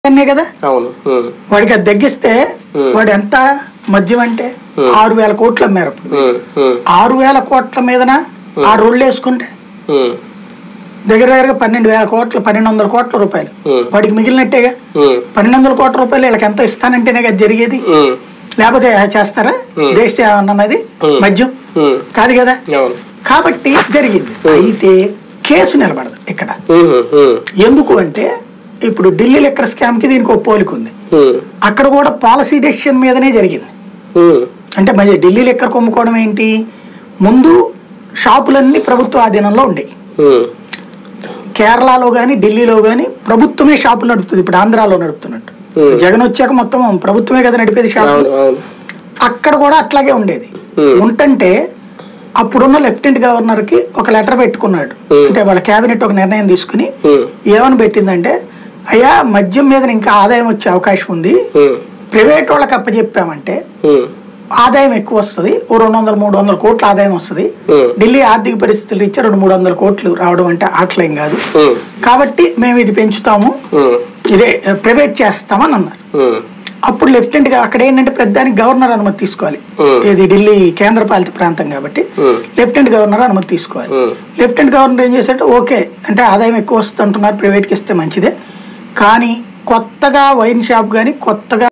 అన్నే కదా అవును ఉమ్, వాడికి అది తగ్గిస్తే వాడు ఎంత మద్యం అంటే ఆరు వేల కోట్లు అమ్మారు అప్పుడు ఉమ్, ఉమ్, ఆరు వేల కోట్ల మీదన ఆ రోళ్ళు వేసుకుంటే ఉమ్, దగ్గర దగ్గరగా పన్నెండు వేల కోట్లు పన్నెండు వందల కోట్ల రూపాయలు Hmm. వాడికి మిగిలినట్టేగా ఉమ్, పన్నెండు వందల కోట్ల రూపాయలు వీళ్ళకి ఎంతో ఇస్తానంటేనే కదా జరిగేది ఉమ్, లేకపోతే చేస్తారా దేశ సేవ అన్నది మద్యం ఉమ్, కాదు కదా అవును కాబట్టి జరిగింది అయితే కేసు నిలబడదు ఇక్కడ ఉమ్, ఉమ్, ఎందుకు అంటే ఇప్పుడు ఢిల్లీ లెక్కర్ స్కామ్ కి దీనికి ఒక పోలిక ఉంది ఉమ్, అక్కడ కూడా పాలసీ డెసిషన్ మీదనే జరిగింది ఉమ్, అంటే మరి ఢిల్లీ లెక్కర్ కొమ్ముకోవడం ఏంటి ముందు షాపులన్నీ ప్రభుత్వ ఆధీనంలో ఉండేవి ఉమ్, కేరళలో కానీ ఢిల్లీలో కానీ ప్రభుత్వమే షాపులు నడుపుతుంది ఇప్పుడు ఆంధ్రాలో నడుపుతున్నట్టు Hmm. జగన్ వచ్చాక మొత్తం ప్రభుత్వమే కదా నడిపేది షాపులు అవును అవును అక్కడ కూడా అట్లాగే ఉండేది Hmm. ఉంటంటే అప్పుడున్న లెఫ్టినెంట్ గవర్నర్ కి ఒక లెటర్ పెట్టుకున్నాడు Hmm. అంటే వాళ్ళ కేబినెట్ ఒక నిర్ణయం తీసుకుని ఉమ్, ఏమని పెట్టిందంటే అయ్యా మద్యం మీద ఇంకా ఆదాయం వచ్చే అవకాశం ఉంది ఉమ్, ప్రైవేట్ వాళ్ళకి అప్పచెప్పామంటే ఉమ్, ఆదాయం ఎక్కువ వస్తుంది ఓ రెండు వందల మూడు వందల కోట్ల ఆదాయం వస్తుంది Hmm. ఢిల్లీ ఆర్థిక పరిస్థితులు ఇచ్చి రెండు మూడు వందల కోట్లు రావడం అంటే ఆటలేం కాదు ఉమ్, కాబట్టి మేము ఇది పెంచుతాము ఉమ్, ఇదే ప్రైవేట్ చేస్తామని అన్నారు ఉమ్, అప్పుడు లెఫ్టినెంట్ గా అక్కడ ఏంటంటే ప్రధానికి గవర్నర్ అనుమతి తీసుకోవాలి Hmm. ఇది ఢిల్లీ కేంద్ర పాలిత ప్రాంతం కాబట్టి Hmm. లెఫ్టినెంట్ గవర్నర్ అనుమతి తీసుకోవాలి Hmm. లెఫ్టినెంట్ గవర్నర్ ఏం చేశాడు ఓకే అంటే ఆదాయం ఎక్కువ వస్తుంది అంటున్నారు ప్రైవేట్కి ఇస్తే మంచిదే కానీ కొత్తగా వైన్ షాప్ కానీ కొత్తగా